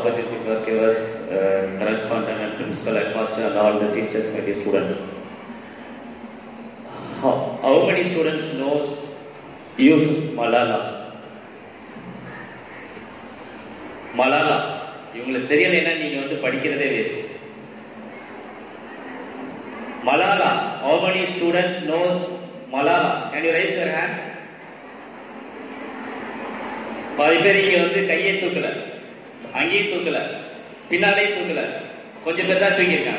opportunity for give us uh, correspondent and principal headmaster and all the teachers, my dear students. How, how many students knows Yusuf Malala? Malala இவங்களுக்கு தெரியலைன்னா நீங்க வந்து படிக்கிறதே waste Malala how many students knows Malala can you raise your hand பாதி பேர் இங்க வந்து கையை தூக்கல அங்கேயும் தூக்கல பின்னாலே தூக்கல கொஞ்சம் பேர் தான் தூக்கியிருக்காங்க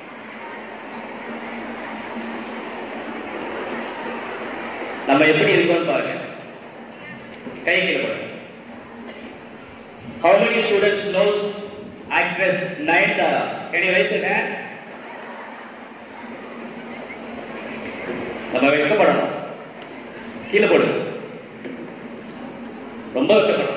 நம்ம எப்படி இருக்கோம்னு பாருங்க கை கீழே போடுங்க How many students knows actress Nayanthara? Can you raise your hand? நம்ம வெட்கப்படணும் கீழே போடுங்க ரொம்ப வெட்கப்படணும்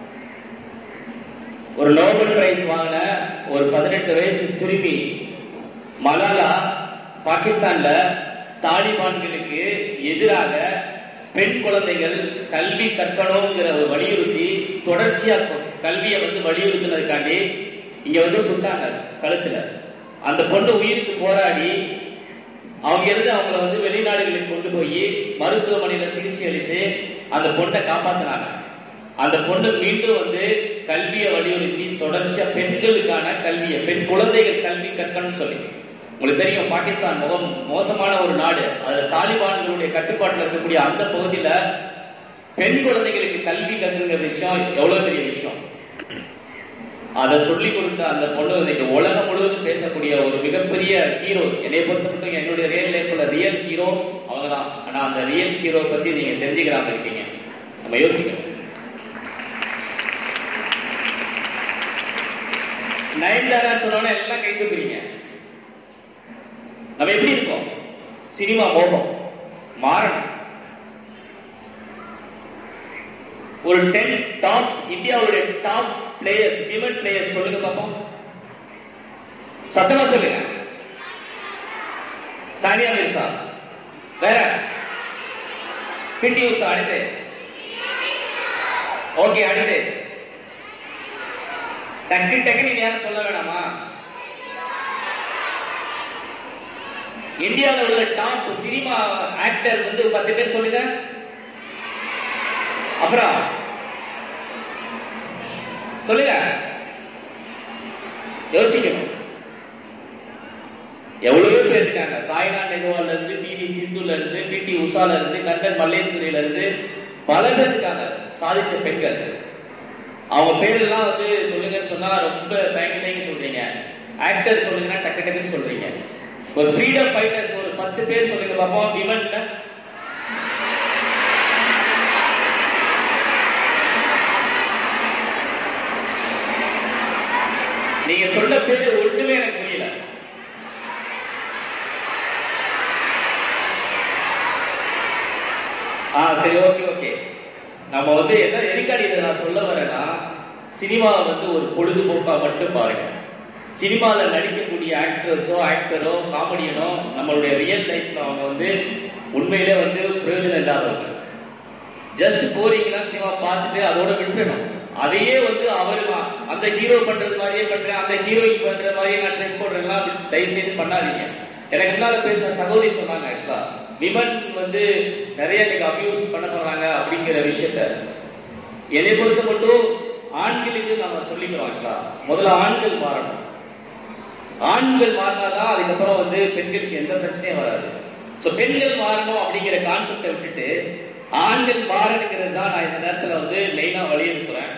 ஒரு நோபல் பிரைஸ் வாங்கின ஒரு பதினெட்டு வயசு சிறுமி மலாலா பாகிஸ்தான்ல தாலிபான்களுக்கு எதிராக பெண் குழந்தைகள் கல்வி கற்கணுங்கிற ஒரு வலியுறுத்தி தொடர்ச்சியா கல்வியை வந்து வலியுறுத்தினதுக்காண்டி இங்க வந்து சுட்டாங்க கழுத்துல அந்த பொண்ணு உயிருக்கு போராடி அவங்க இருந்து அவங்கள வந்து வெளிநாடுகளுக்கு கொண்டு போய் மருத்துவமனையில சிகிச்சை அளித்து அந்த பொண்ணை காப்பாத்தினாங்க அந்த பொண்ணு மீண்டும் வந்து கல்வியை வலியுறுத்தி தொடர்ச்சியா பெண்களுக்கான கல்வியை பெண் குழந்தைகள் கல்வி கற்கணும்னு சொல்லி உங்களுக்கு தெரியும் பாகிஸ்தான் முகம் மோசமான ஒரு நாடு அதுல தாலிபான்களுடைய கட்டுப்பாட்டுல இருக்கக்கூடிய அந்த பகுதியில பெண் குழந்தைகளுக்கு கல்வி கற்கிற விஷயம் எவ்வளவு பெரிய விஷயம் அதை சொல்லி கொடுத்த அந்த பொண்ணு இன்னைக்கு உலகம் முழுவதும் பேசக்கூடிய ஒரு மிகப்பெரிய ஹீரோ என்னை பொறுத்த மட்டும் என்னுடைய ரியல் லைஃப்ல ரியல் ஹீரோ அவங்க தான் ஆனா அந்த ரியல் ஹீரோ பத்தி நீங்க தெரிஞ்சுக்கிறாம இருக்கீங்க நம்ம யோசிக்கணும் நயன்தாரா சொன்னோன்னே எல்லாம் கை தூக்குறீங்க நம்ம எப்படி இருக்கோம் சினிமா மோகம் மாறணும் ஒரு டென் டாப் இந்தியாவுடைய டாப் பிளேயர்ஸ் விமன் பிளேயர்ஸ் சொல்லுங்க பாப்போம் சத்தமா சொல்லுங்க சானியா மிர்சா வேற பிடி உஷா அடுத்து ஓகே அடுத்து டக்கு டக்கு நீங்க யாரும் சொல்ல வேணாமா இந்தியாவில் உள்ள டாப் சினிமா ஆக்டர் வந்து பத்து பேர் சொல்லுங்க அப்புறம் சொல்லுங்க யோசிக்கணும் எவ்வளவோ பேர் இருக்காங்க சாய்னா நெஹ்வால்ல இருந்து பிவி சிந்துல இருந்து பிடி உஷால இருந்து கண்டன் மல்லேஸ்வரியில இருந்து பல பேர் இருக்காங்க சாதிச்ச பெண்கள் அவங்க பேரெல்லாம் வந்து சொல்லுங்கன்னு சொன்னா ரொம்ப தயங்கி தயங்கி சொல்றீங்க ஆக்டர் சொல்லுங்கன்னா டக்கு டக்குன்னு சொல்றீங்க ஒரு ஃப்ரீடம் ஃபைட்டர்ஸ் ஒரு பத்து பேர் சொல்லுங்க பாப்போம் விமன்ல நீங்க சொன்ன பேரு ஒண்ணுமே எனக்கு புரியல ஆ சரி ஓகே ஓகே நம்ம வந்து என்ன எதுக்காடி இதை நான் சொல்ல வரேன்னா சினிமாவை வந்து ஒரு பொழுதுபோக்கா மட்டும் பாருங்க சினிமாவில் நடிக்கக்கூடிய ஆக்டர்ஸோ ஆக்டரோ காமெடியனோ நம்மளுடைய ரியல் லைஃப்ல அவங்க வந்து உண்மையிலே வந்து பிரயோஜனம் இல்லாதவங்க ஜஸ்ட் போறீங்கன்னா சினிமா பார்த்துட்டு அதோட விட்டுறணும் அதையே வந்து அவரு நான் அந்த ஹீரோ பண்றது மாதிரியே பண்றேன் அந்த ஹீரோயின் பண்ற மாதிரியே நான் ட்ரெஸ் போடுறேன்லாம் தயவு செய்து பண்ணாதீங்க எனக்கு முன்னால பேசின சகோதரி சொன்னாங்க ஆக்சுவலா விமன் வந்து நிறைய இன்னைக்கு அபியூஸ் பண்ண போறாங்க அப்படிங்கிற விஷயத்த என்னை பொறுத்த மட்டும் ஆண்களுக்கு நம்ம சொல்லிக்கிறோம் ஆக்சுவலா முதல்ல ஆண்கள் மாறணும் ஆண்கள் மாறினாதான் அதுக்கப்புறம் வந்து பெண்களுக்கு எந்த பிரச்சனையும் வராது ஸோ பெண்கள் மாறணும் அப்படிங்கிற கான்செப்டை விட்டுட்டு ஆண்கள் மாறணுங்கிறது தான் நான் இந்த நேரத்தில் வந்து மெயினா வலியுறுத்துறேன்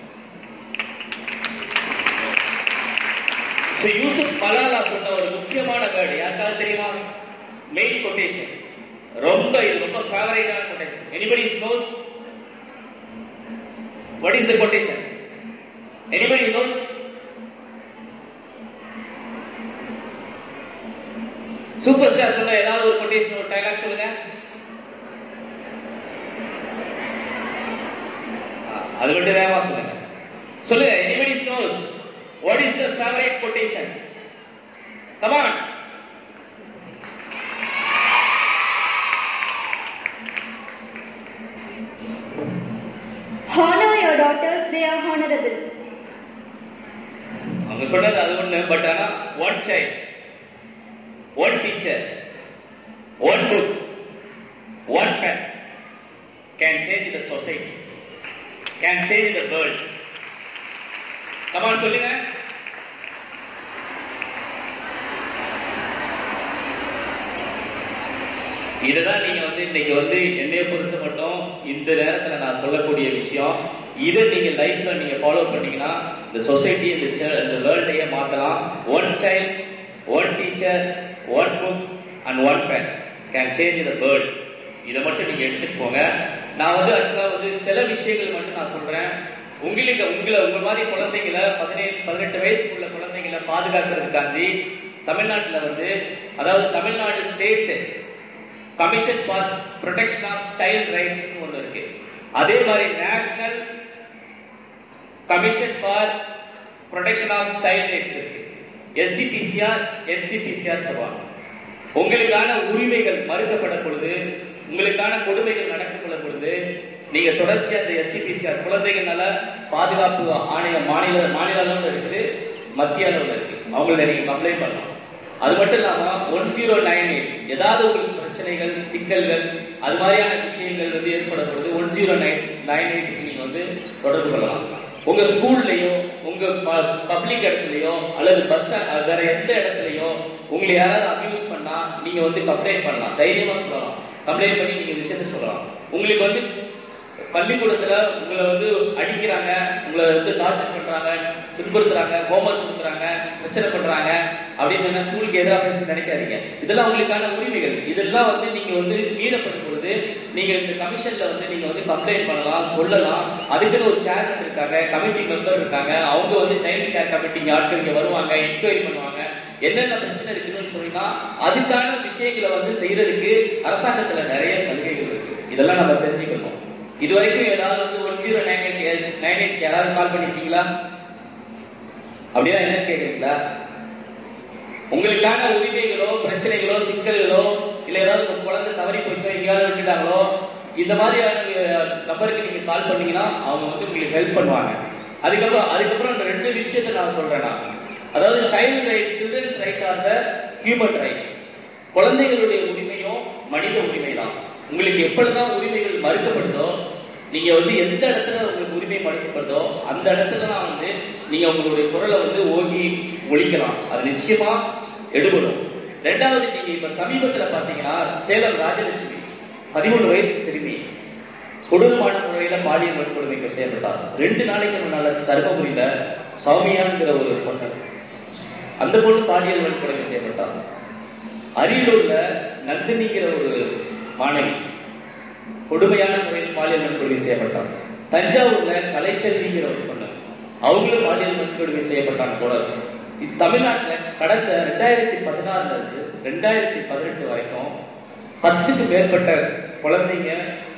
ஸோ யூசுப் மலாலா சொன்ன ஒரு முக்கியமான வேர்டு யாருக்காவது தெரியுமா மெயின் கொட்டேஷன் ரொம்ப இது ரொம்ப ஃபேவரேட்டான quotation anybody knows what is the quotation anybody knows super star சொன்ன ஏதாவது ஒரு கொட்டேஷன் ஒரு டைலாக் சொல்லுங்க அது மட்டும் வேகமா சொல்லுங்க சொல்லுங்க anybody knows what is the favourite quotation come on Honor your daughters, they are honorable. அவங்க சொன்னது அது ஒண்ணு பட் ஆனா one child one teacher one book one pen can change the society can change the world come on சொல்லுங்க இதுதான் நீங்க வந்து இன்னைக்கு வந்து என்னைய பொறுத்த மட்டும் இந்த நேரத்துல நான் சொல்லக்கூடிய விஷயம் இதை நீங்க லைஃப்ல நீங்க ஃபாலோ பண்ணீங்கன்னா இந்த சொசைட்டி இந்த சே- இந்த வேர்ல்டையே மாத்தலாம் one child one teacher one book and one pen can change the world இதை மட்டும் நீங்க எடுத்துட்டு போங்க நான் வந்து ஆக்சுவலா வந்து சில விஷயங்கள் மட்டும் நான் சொல்றேன் உங்களுக்கு உங்களை உங்க மாதிரி குழந்தைங்களை பதினேழு பதினெட்டு வயசுக்குள்ள குழந்தைங்களை பாதுகாக்கிறதுக்காண்டி தமிழ்நாட்டுல வந்து அதாவது Tamil Nadu state commission for protection of child rights ஒன்று இருக்கு அதே மாதிரி national commission for protection of child rights இருக்கு எஸ்சிபிசிஆர் என்சிபிசிஆர் சொல்லுவாங்க உங்களுக்கான உரிமைகள் மறுக்கப்படும் பொழுது உங்களுக்கான கொடுமைகள் நடக்கப்படும் பொழுது நீங்க தொடர்ச்சியா அந்த எஸ்சிபிசிஆர் குழந்தைகள் நல பாதுகாப்பு ஆணையம் மாநில மாநில அளவில் இருக்குது மத்திய அளவில் இருக்கு அவங்கள நீங்க கம்ப்ளைண்ட் பண்ணலாம் அது மட்டும் இல்லாம ஒன் ஜீரோ நைன் எயிட் ஏதாவது உங்களுக்கு பிரச்சனைகள் சிக்கல்கள் அது மாதிரியான விஷயங்கள் வந்து ஏற்படும் பொழுது ஒன் ஜீரோ நைன் நைன் எயிட்டுக்கு நீங்க வந்து தொடர்பு கொள்ளலாம் உங்க ஸ்கூல்லயோ உங்க பப்ளிக் இடத்துலயோ அல்லது பஸ் ஸ்டாண்ட் வேற எந்த இடத்துலயோ உங்களை யாராவது அபியூஸ் பண்ணா நீங்க வந்து கம்ப்ளைண்ட் பண்ணலாம் தைரியமா சொல்லலாம் கம்ப்ளைண்ட் பண்ணி நீங்க விஷயத்த சொல்லலாம் உங்களுக்கு வந்து பள்ளிக்கூடத்துல உங்களை வந்து அடிக்கிறாங்க உங்களை வந்து டார்ச்சர் பண்றாங்க துன்புறுத்துறாங்க ஹோம்ஒர்க் கொடுக்குறாங்க பிரச்சனை பண்றாங்க அப்படின்னு சொன்னா ஸ்கூலுக்கு எதிராக பேச நினைக்காதீங்க இதெல்லாம் உங்களுக்கான உரிமைகள் இதெல்லாம் வந்து நீங்க வந்து மீறப்படும் பொழுது நீங்க இந்த கமிஷன்ல வந்து நீங்க வந்து கம்ப்ளைண்ட் பண்ணலாம் சொல்லலாம் அதுக்குன்னு ஒரு சேர்மன் இருக்காங்க கமிட்டி மெம்பர் இருக்காங்க அவங்க வந்து சைல்டு கேர் கமிட்டி ஆட்கள் இங்க வருவாங்க என்கொயரி பண்ணுவாங்க என்னென்ன பிரச்சனை இருக்குன்னு சொன்னா அதுக்கான விஷயங்களை வந்து செய்யறதுக்கு அரசாங்கத்துல நிறைய சலுகைகள் இருக்கு இதெல்லாம் நம்ம தெரிஞ்சுக்கணும் இது வரைக்கும் ஏதாவது வந்து one zero nine eight nine eight யாராவது கால் பண்ணிருக்கீங்களா அப்படின்னா என்ன கேக்குறீங்களா உங்களுக்கான உரிமைகளோ பிரச்சனைகளோ சிக்கல்களோ இல்ல ஏதாவது ஒரு குழந்தை தவறி போச்சோ எங்கேயாவது விட்டுட்டாங்களோ இந்த மாதிரியான அஹ், நபருக்கு நீங்க கால் பண்ணீங்கன்னா அவங்க வந்து உங்களுக்கு ஹெல்ப் பண்ணுவாங்க அதுக்கப்புறம் அதுக்கப்புறம் இந்த ரெண்டு விஷயத்தை நான் சொல்றேன் நான் அதாவது child right children's right are the human right குழந்தைகளுடைய உரிமையும் மனித உரிமை தான் உங்களுக்கு எப்பொழுதுதான் உரிமைகள் மறுக்கப்படுதோ நீங்க வந்து எந்த இடத்துல உங்களுக்கு உரிமை மறுக்கப்படுதோ அந்த இடத்துல தான் வந்து நீங்க உங்களுடைய குரலை வந்து ஓங்கி ஒழிக்கலாம் அது நிச்சயமா எடுபடும் ரெண்டாவது நீங்க இப்ப சமீபத்துல பாத்தீங்கன்னா சேலம் ராஜலட்சுமி பதிமூணு வயசு சிறுமி கொடூரமான முறையில பாலியல் வன்கொடுமைக்கு செய்யப்பட்டார் ரெண்டு நாளைக்கு முன்னால தர்மபுரியில சௌமியாங்கிற ஒரு பொண்ணு அந்த பொண்ணு பாலியல் வன்கொடுமை செய்யப்பட்டார் அரியலூர்ல நந்தினிங்கிற ஒரு மாணவி கொடுமையான முறையில் பாலியல் வன்கொடுமை செய்யப்பட்டார் தஞ்சாவூர்ல கலைச்செல்விங்கிற ஒரு பொண்ணு அவங்களும் பாலியல் வன்கொடுமை செய்யப்பட்டாங்க கூட இது தமிழ்நாட்டுல கடந்த ரெண்டாயிரத்தி பதினாறுல இருந்து ரெண்டாயிரத்தி பதினெட்டு வரைக்கும் பத்துக்கு மேற்பட்ட குழந்தைங்க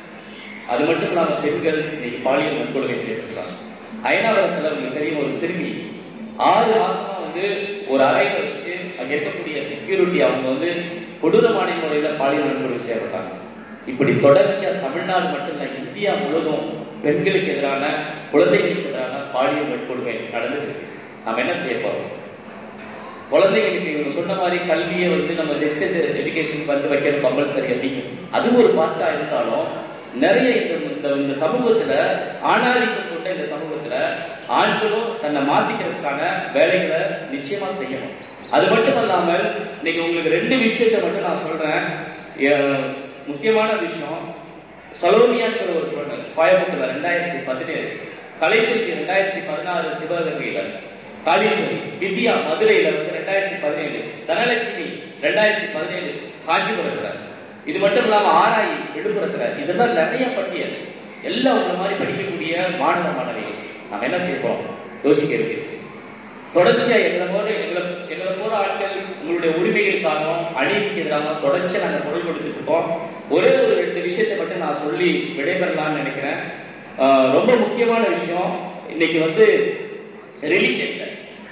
அது மட்டும் இல்லாம பெண்கள் இன்னைக்கு பாலியல் வன்கொடுமை செய்யப்பட்டாங்க அயனாவரத்துல உங்களுக்கு தெரியும் ஒரு சிறுமி ஆறு மாசமா வந்து ஒரு அறையில வச்சு அங்க இருக்கக்கூடிய செக்யூரிட்டி அவங்க வந்து கொடூரமான முறையில பாலியல் வன்கொடுமை செய்யப்பட்டாங்க இப்படி தொடர்ச்சியா தமிழ்நாடு மட்டும் இல்ல இந்தியா முழுவதும் பெண்களுக்கு எதிரான குழந்தைகளுக்கு எதிரான பாலியல் வன்கொடுமை நடந்துட்டு இருக்கு நாம என்ன செய்ய போறோம் குழந்தைங்களுக்கு இவங்க சொன்ன மாதிரி கல்வியை வந்து நம்ம செக்ஸ் எஜுகேஷன் வந்து வைக்கிறது கம்பல்சரி அப்படிங்க அது ஒரு பார்ட்டா இருந்தாலும் நிறைய இந்த இந்த இந்த சமூகத்துல ஆணாதிக்கம் கொண்ட இந்த சமூகத்துல ஆண்களும் தன்னை மாத்திக்கிறதுக்கான வேலைகளை நிச்சயமா செய்யணும் அது மட்டும் இல்லாமல் இன்னைக்கு உங்களுக்கு ரெண்டு விஷயத்தை மட்டும் நான் சொல்றேன் எ- முக்கியமான விஷயம் சலோமியாங்கிற ஒரு பொண்ணு கோயம்புத்தூர்ல ரெண்டாயிரத்தி பதினேழு கலைச்செல்வி ரெண்டாயிரத்தி பதினாறு சிவகங்கையில காளீஸ்வரி வித்யா மதுரையில வந்து ரெண்டாயிரத்தி பதினேழு தனலட்சுமி ரெண்டாயிரத்தி பதினேழு காஞ்சிபுரத்துல இது மட்டும் இல்லாம ஆராய் விழுப்புரத்துல இதெல்லாம் நிறைய பட்டியல் எல்லாம் உங்களை மாதிரி படிக்கக்கூடிய மாணவ மாணவிகள் நம்ம என்ன செய்யறோம் யோசிக்க இருக்கு தொடர்ச்சியா எங்களை போல எங்களை எங்களை போல ஆட்கள் உங்களுடைய உரிமைகளுக்காகவும் அநீதிக்கு எதிராக தொடர்ச்சியா நாங்க குரல் கொடுத்துட்டு இருக்கோம் ஒரே ஒரு ரெண்டு விஷயத்தை மட்டும் நான் சொல்லி விடைபெறலாம்னு நினைக்கிறேன் ஆஹ் ரொம்ப முக்கியமான விஷயம் இன்னைக்கு வந்து ரிலிஜன்ல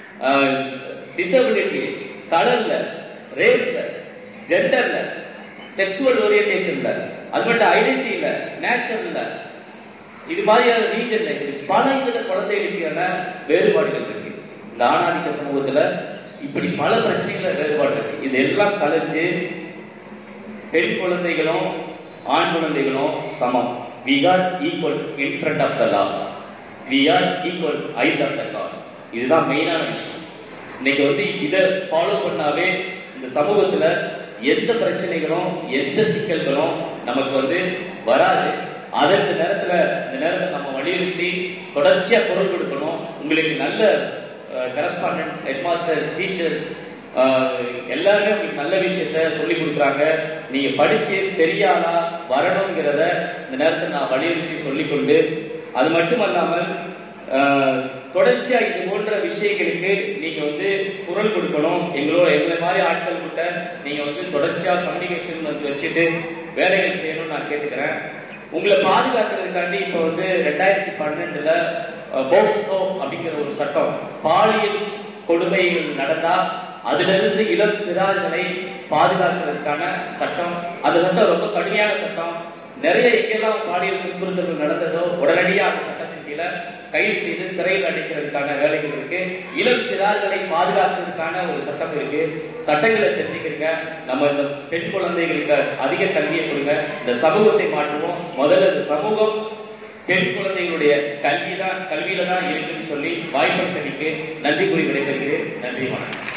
டிசபிலிட்டி கலர்ல ரேஸ்ல ஜெண்டர்ல செக்ஸுவல் ஓரியன்டேஷன்ல அது மட்டும் ஐடென்டிட்டியில நேச்சர்ல இது மாதிரியான ரீஜன்ல பல வித குழந்தைகளுக்கான வேறுபாடுகள் இருக்கு இந்த ஆணாதிக்க சமூகத்துல இப்படி பல பிரச்சனைகள் வேறுபாடு இருக்கு இதெல்லாம் கலைஞ்சு பெண் குழந்தைகளும் ஆண் குழந்தைகளும் சமம் we are equal in front of the law we are equal eyes of the God இதுதான் மெயினான விஷயம் இன்னைக்கு வந்து இதை ஃபாலோ பண்ணாவே இந்த சமூகத்துல எந்த பிரச்சனைகளும் எந்த சிக்கல்களும் நமக்கு வந்து வராது அதற்கு நேரத்துல இந்த நேரத்தை நம்ம வலியுறுத்தி தொடர்ச்சியா குரல் கொடுக்கணும் உங்களுக்கு நல்ல கரஸ்பாண்டன்ட் ஹெட்மாஸ்டர் டீச்சர்ஸ் எல்லாருமே உங்களுக்கு நல்ல விஷயத்த சொல்லி கொடுக்குறாங்க நீங்க படிச்சு தெரியாதா வரணுங்கிறத இந்த நேரத்தில் நான் வலியுறுத்தி சொல்லிக்கொண்டு அது மட்டுமல்லாமல் ஆஹ், தொடர்ச்சியா இது போன்ற விஷயங்களுக்கு நீங்க வந்து குரல் கொடுக்கணும் எங்களோட எங்களை மாதிரி ஆட்கள் கிட்ட நீங்க வந்து தொடர்ச்சியா கம்யூனிகேஷன் வந்து வச்சுட்டு வேலைகள் செய்யணும்னு நான் கேட்டுக்கிறேன் உங்களை பாதுகாக்கிறதுக்காண்டி இப்ப வந்து ரெண்டாயிரத்தி பன்னெண்டுல போக்ஸ்கோ அப்படிங்கிற ஒரு சட்டம் பாலியல் கொடுமைகள் நடந்தா அதுல இருந்து இளம் சிறார்களை பாதுகாக்கிறதுக்கான சட்டம் அந்த சட்டம் ரொம்ப கடுமையான சட்டம் நிறைய எங்கெல்லாம் பாலியல் துன்புறுத்தல்கள் நடந்ததோ உடனடியா அந்த சட்டத்தின் கீழே கைது செய்து சிறையில் அடைக்கிறதுக்கான வேலைகள் இருக்கு இளம் சிறார்களை பாதுகாக்கிறதுக்கான ஒரு சட்டம் இருக்கு சட்டங்களை தெரிஞ்சுக்கிறீங்க நம்ம இந்த பெண் குழந்தைகளுக்கு அதிக கல்வியை கொடுங்க இந்த சமூகத்தை மாற்றுவோம் முதல்ல இந்த சமூகம் பெண் குழந்தைகளுடைய கல்வி தான் கல்வியில தான் இருக்குன்னு சொல்லி வாய்ப்பளித்தமைக்கு நன்றி கூறி விடைபெறுகிறேன் நன்றி வணக்கம்